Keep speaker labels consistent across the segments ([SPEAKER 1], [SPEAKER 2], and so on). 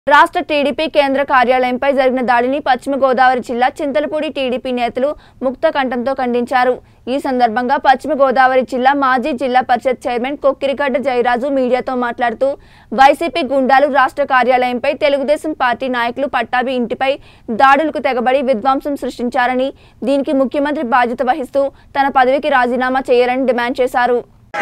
[SPEAKER 1] రాష్ట్ర టీడీపీ కేంద్ర కార్యాలయంపై జరిగిన దాడిని పశ్చిమ గోదావరి జిల్లా చింతలపూడి టీడీపీ నేతలు ముక్త కంఠంతో ఖండించారు ఈ సందర్భంగా పశ్చిమ గోదావరి జిల్లా మాజీ జిల్లా పరిషత్ చైర్మన్ కొక్కిరిగడ్డ జయరాజు మీడియాతో మాట్లాడుతూ వైసీపీ గుండాలు రాష్ట్ర కార్యాలయంపై తెలుగుదేశం పార్టీ నాయకులు పట్టాభి ఇంటిపై దాడులకు తెగబడి విధ్వంసం సృష్టించారని దీనికి ముఖ్యమంత్రి బాధ్యత వహిస్తూ తన పదవికి రాజీనామా చేయాలని డిమాండ్ చేశారు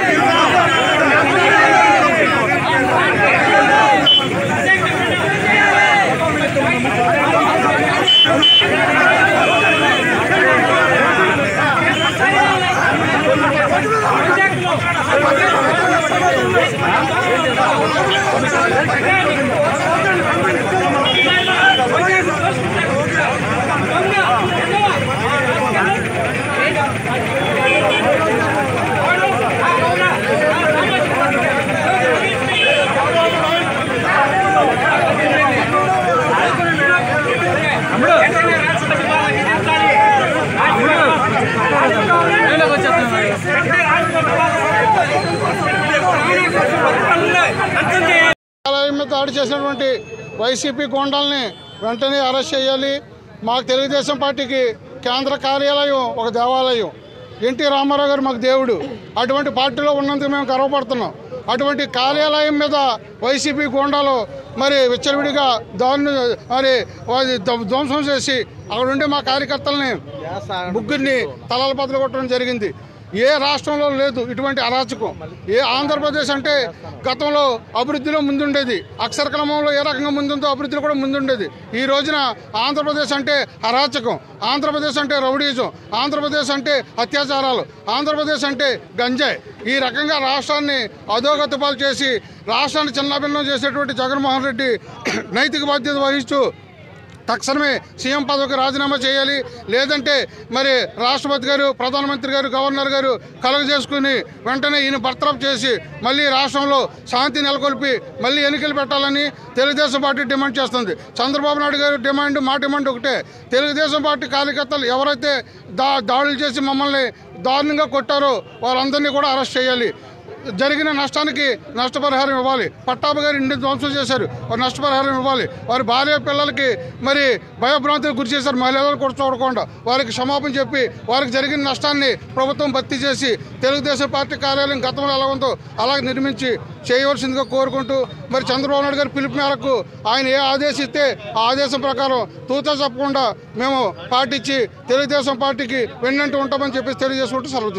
[SPEAKER 2] కార్యాలయం మీద దాడి చేసినటువంటి వైసీపీ గోండాల్ని వెంటనే అరెస్ట్ చేయాలి మాకు తెలుగుదేశం పార్టీకి కేంద్ర కార్యాలయం ఒక దేవాలయం ఎన్టీ రామారావు గారు మాకు దేవుడు అటువంటి పార్టీలో ఉన్నందుకు మేము గర్వపడుతున్నాం అటువంటి కార్యాలయం మీద వైసీపీ గోండాలు మరి విచ్చలవిడిగా దాన్ని మరి వారి ధ్వ- ధ్వంసం చేసి అక్కడ ఉండే మా కార్యకర్తల్ని ముగ్గురిని తలల బదులు కొట్టడం జరిగింది ఏ రాష్ట్రంలో లేదు ఇటువంటి అరాచకం ఏ ఆంధ్రప్రదేశ్ అంటే గతంలో అభివృద్ధిలో ముందుండేది అక్షర క్రమంలో ఏ రకంగా ముందుందో అభివృద్ధిలో కూడా ముందుండేది ఈ రోజున ఆంధ్రప్రదేశ్ అంటే అరాచకం ఆంధ్రప్రదేశ్ అంటే రౌడీజం ఆంధ్రప్రదేశ్ అంటే అత్యాచారాలు ఆంధ్రప్రదేశ్ అంటే గంజాయి ఈ రకంగా రాష్ట్రాన్ని అధోగతి పాలు చేసి రాష్ట్రాన్ని చిన్నభిన్నం చేసేటువంటి జగన్మోహన్ రెడ్డి నైతిక బాధ్యత వహిస్తూ తక్షణమే సీఎం పదవికి రాజీనామా చేయాలి లేదంటే మరి రాష్ట్రపతి గారు ప్రధానమంత్రి గారు గవర్నర్ గారు కలుగ చేసుకుని వెంటనే ఈయన బర్తరఫ్ చేసి మళ్ళీ రాష్ట్రంలో శాంతి నెలకొల్పి మళ్ళీ ఎన్నికలు పెట్టాలని తెలుగుదేశం పార్టీ డిమాండ్ చేస్తుంది చంద్రబాబు నాయుడు గారు డిమాండ్ మా డిమాండ్ ఒకటే తెలుగుదేశం పార్టీ కార్యకర్తలు ఎవరైతే దా దాడులు చేసి మమ్మల్ని దారుణంగా కొట్టారో వారందరినీ కూడా అరెస్ట్ చేయాలి జరిగిన నష్టానికి నష్టపరిహారం ఇవ్వాలి పట్టాభి గారు ఇంటి ధ్వంసం చేశారు వారు నష్టపరిహారం ఇవ్వాలి వారి భార్య పిల్లలకి మరి భయభ్రాంతులకు గురి చేశారు మహిళలు కూడా చూడకుండా వారికి క్షమాపణ చెప్పి వారికి జరిగిన నష్టాన్ని ప్రభుత్వం భర్తీ చేసి తెలుగుదేశం పార్టీ కార్యాలయం గతంలో ఎలా ఉందో అలాగే నిర్మించి చేయవలసిందిగా కోరుకుంటూ మరి చంద్రబాబు నాయుడు గారి పిలుపు మేరకు ఆయన ఏ ఆదేశిస్తే ఆ ఆదేశం ప్రకారం తూతా చెప్పకుండా మేము పాటించి తెలుగుదేశం పార్టీకి వెన్నంటూ ఉంటామని చెప్పేసి తెలియజేసుకుంటూ సెలవు